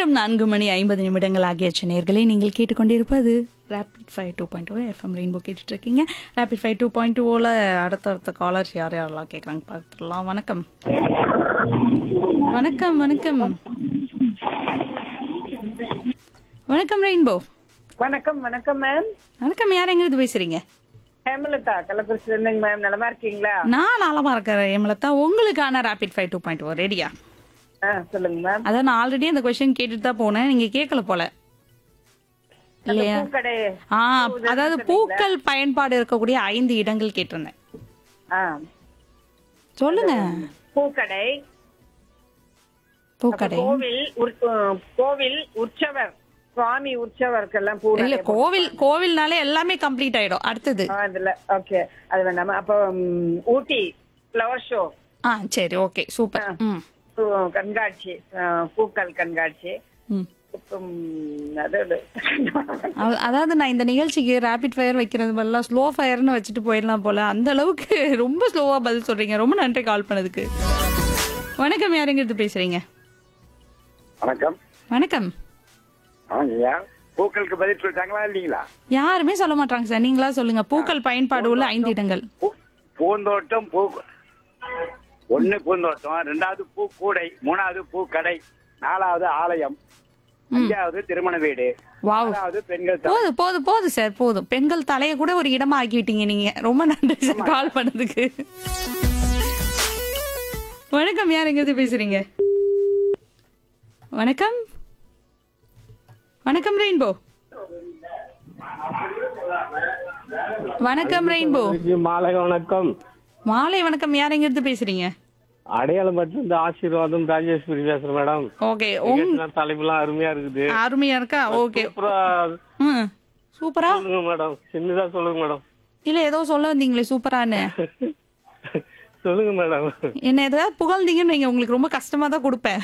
நேரம் நான்கு மணி ஐம்பது நிமிடங்கள் ஆகியாச்சு நேர்களை நீங்கள் கேட்டுக்கொண்டிருப்பது rapid five two point O FM rainbow கேட்டுட்டு இருக்கீங்க ரேபிட் ஃபைவ் டூ பாயிண்ட் ஓவில் அடுத்தடுத்த காலர்ஸ் யார் யாரெல்லாம் கேட்குறாங்க பார்த்துடலாம் வணக்கம் வணக்கம் வணக்கம் வணக்கம் ரெயின்போ வணக்கம் வணக்கம் மேம் வணக்கம் யார் எங்கிருந்து பேசுறீங்க ஹேமலதா கள்ளக்குறிச்சி இருந்தேங்க மேம் நலமா இருக்கீங்களா நான் நலமா இருக்கிறேன் எம்லத்தா உங்களுக்கான rapid five two point O ரெடியா ஆ சொல்லுங்க மேம் அதான் நான் ஆல்ரெடி அந்த கொஸ்டின் கேட்டுட்டு தான் போனேன் நீங்க கேட்கல போல இல்லையா பூக்கடை ஆ அதாவது பூக்கள் பயன்பாடு இருக்கக்கூடிய ஐந்து இடங்கள் கேட்டிருந்தேன் ஆ சொல்லுங்க பூக்கடை பூக்கடை கோவில் உற்- அஹ், கோவில் உற்சவர் சுவாமி உற்சவருக்கெல்லாம் பூ இல்ல கோவில் கோவில்னாலே எல்லாமே கம்ப்ளீட் ஆயிடும் அடுத்தது ஆ, அதுல ஓகே அது வேண்டாமா அப்போ ம், ஊட்டி ஃப்ளவர் ஷோ ஆ சரி ஓகே சூப்பர் ம் கண்காட்சி அஹ், பூக்கள் கண்காட்சி ம் அப்புறம், அது அ- அதாவது நான் இந்த நிகழ்ச்சிக்கு ரேபிட் ஃபயர் வைக்கிறது பதிலாக ஸ்லோ ஃபயர்னு வச்சுட்டு போயிடலாம் போல அந்த அளவுக்கு ரொம்ப ஸ்லோவா பதில் சொல்றீங்க ரொம்ப நன்றி கால் பண்ணதுக்கு வணக்கம் யாருங்கிறது பேசுறீங்க வணக்கம் வணக்கம் ஆங்கய்யா பூக்களுக்கு பதில் சொல்லிட்டாங்களா இல்லீங்களா யாருமே சொல்ல மாட்டாங்க சார் நீங்களா சொல்லுங்க பூக்கள் பயன்பாடு உள்ள ஐந்து இடங்கள் பூ- பூந்தோட்டம் பூ ஒண்ணு பூந்தோட்டம் ரெண்டாவது பூக்கூடை மூணாவது பூக்கடை நாலாவது ஆலயம் அஞ்சாவது திருமண வீடு வாவ் ஆறாவது பெண்கள் சபை. போதும் போதும் போதும் சார் போதும் பெண்கள் தலையை கூட ஒரு இடமா ஆக்கிவிட்டீங்க நீங்க ரொம்ப நன்றி சார் கால் பண்ணதுக்கு வணக்கம் யார் எங்கிருந்து பேசுறீங்க வணக்கம் வணக்கம் ரெயின்போ வணக்கம் ரெயின்போ இன்னைக்கு மாலை வணக்கம் மாலை வணக்கம் யார் எங்கிருந்து பேசுறீங்க அடையாளம் இருந்து ஆசீர்வாதம் ராஜேஸ்வரி பேசுறேன் மேடம் ஓகே உங் நிகழ்ச்சிலாம் தலைப்புலாம் அருமையா இருக்குது அருமையா இருக்கா ஓகே சூப்பரா ம் சூப்பரா சொல்லுங்க மேடம் சின்னதா சொல்லுங்க மேடம் இல்ல ஏதோ சொல்ல வந்தீங்களே சூப்பரான்னு சொல்லுங்க மேடம் என்ன ஏதாவது புகழ்ந்தீங்கன்னு வைங்க உங்களுக்கு ரொம்ப கஷ்டமா தான் கொடுப்பேன்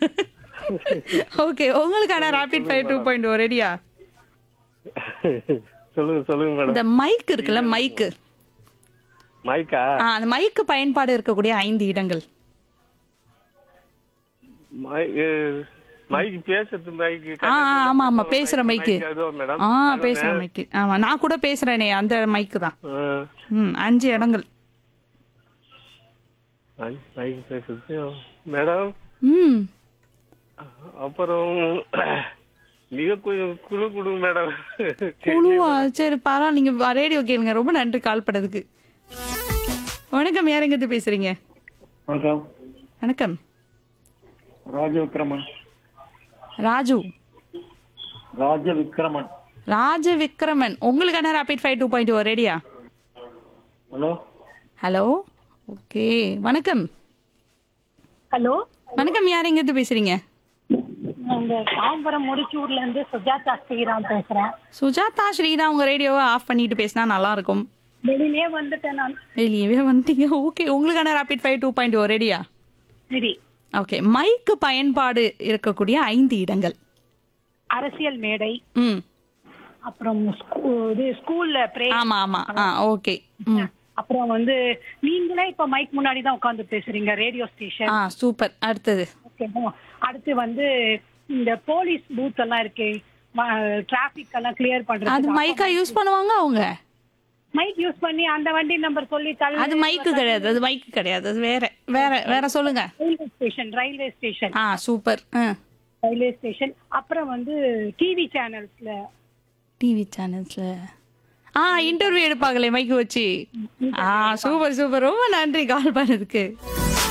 ஓகே உங்களுக்கான ரேபிட் ஃபயர் டூ பாயிண்ட் ரெடியா சொல்லுங்க சொல்லுங்க மேடம் இந்த மைக் இருக்குல்ல மைக்கு மைக்கா அந்த மைக்கு பயன்பாடு இருக்கக்கூடிய ஐந்து இடங்கள் மை- அஹ், மைக் பேசுறது மைக்கு ஆ ஆ, ஆமா ஆமா பேசுற மைக்கு அதுவா மேடம் ஆ பேசுற மைக்கு ஆமா நான் கூட பேசுறேனே அந்த மைக்கு தான் அஹ், ம் அஞ்சு இடங்கள் மை- மைக் பேசுறது மேடம் ம் அப்புறம் மிக கொஞ்சம் குழு கொடுங்க மேடம் குழுவா சரி பரவாயில்ல நீங்க ரேடியோ கேளுங்க ரொம்ப நன்றி கால் பண்ணதுக்கு வணக்கம் யாருங்கிறது பேசுறீங்க வணக்கம் வணக்கம் ராஜ விக்ரமன் ராஜு ராஜ விக்ரமன் ராஜ விக்ரமன் உங்களுக்கான rapid five two point O ரெடியா ஹலோ ஹலோ ஓகே வணக்கம் ஹலோ வணக்கம் யார் எங்கிருந்து பேசுறீங்க இந்த தாம்பரம் முடிச்சூர்ல இருந்து சுஜாதா ஸ்ரீராம் பேசுறேன் சுஜாதா ஸ்ரீதா உங்க ரேடியோவை ஆஃப் பண்ணிட்டு பேசினா நல்லா இருக்கும் வெளியிலே வந்துட்டேன் நான் வெளியவே வந்துட்டீங்க ஓகே உங்களுக்கான rapid five two point O ரெடியா சரி ஓகே மைக்கு பயன்பாடு இருக்கக்கூடிய ஐந்து இடங்கள் அரசியல் மேடை ம் அப்புறம் ஸ்கூ- இது ஸ்கூல்ல பிரே ஆமா ஆமா ஆ ஓகே ம் அப்புறம் வந்து நீங்களே இப்ப மைக் முன்னாடி தான் உட்கார்ந்து பேசுறீங்க ரேடியோ ஸ்டேஷன் ஆ சூப்பர் அடுத்தது ஓகேவா அடுத்து வந்து இந்த போலீஸ் பூத் எல்லாம் இருக்கு டிராபிக் எல்லாம் கிளியர் அது பண்றது மைக்கா யூஸ் பண்ணுவாங்க அவங்க மைக் யூஸ் பண்ணி அந்த வண்டி நம்பர் சொல்லி தள்ளு அது மைக்கு கிடையாது அது மைக்கு கிடையாது அது வேற வேற வேற சொல்லுங்க ரயில்வே ஸ்டேஷன் ரயில்வே ஸ்டேஷன் ஆ சூப்பர் ஆ ரயில்வே ஸ்டேஷன் அப்புறம் வந்து டிவி சேனல்ஸ்ல டிவி சேனல்ஸ்ல ஆ இன்டர்வியூ எடுப்பாங்களே மைக்கு வச்சு ஆ சூப்பர் சூப்பர் ரொம்ப நன்றி கால் பண்ணதுக்கு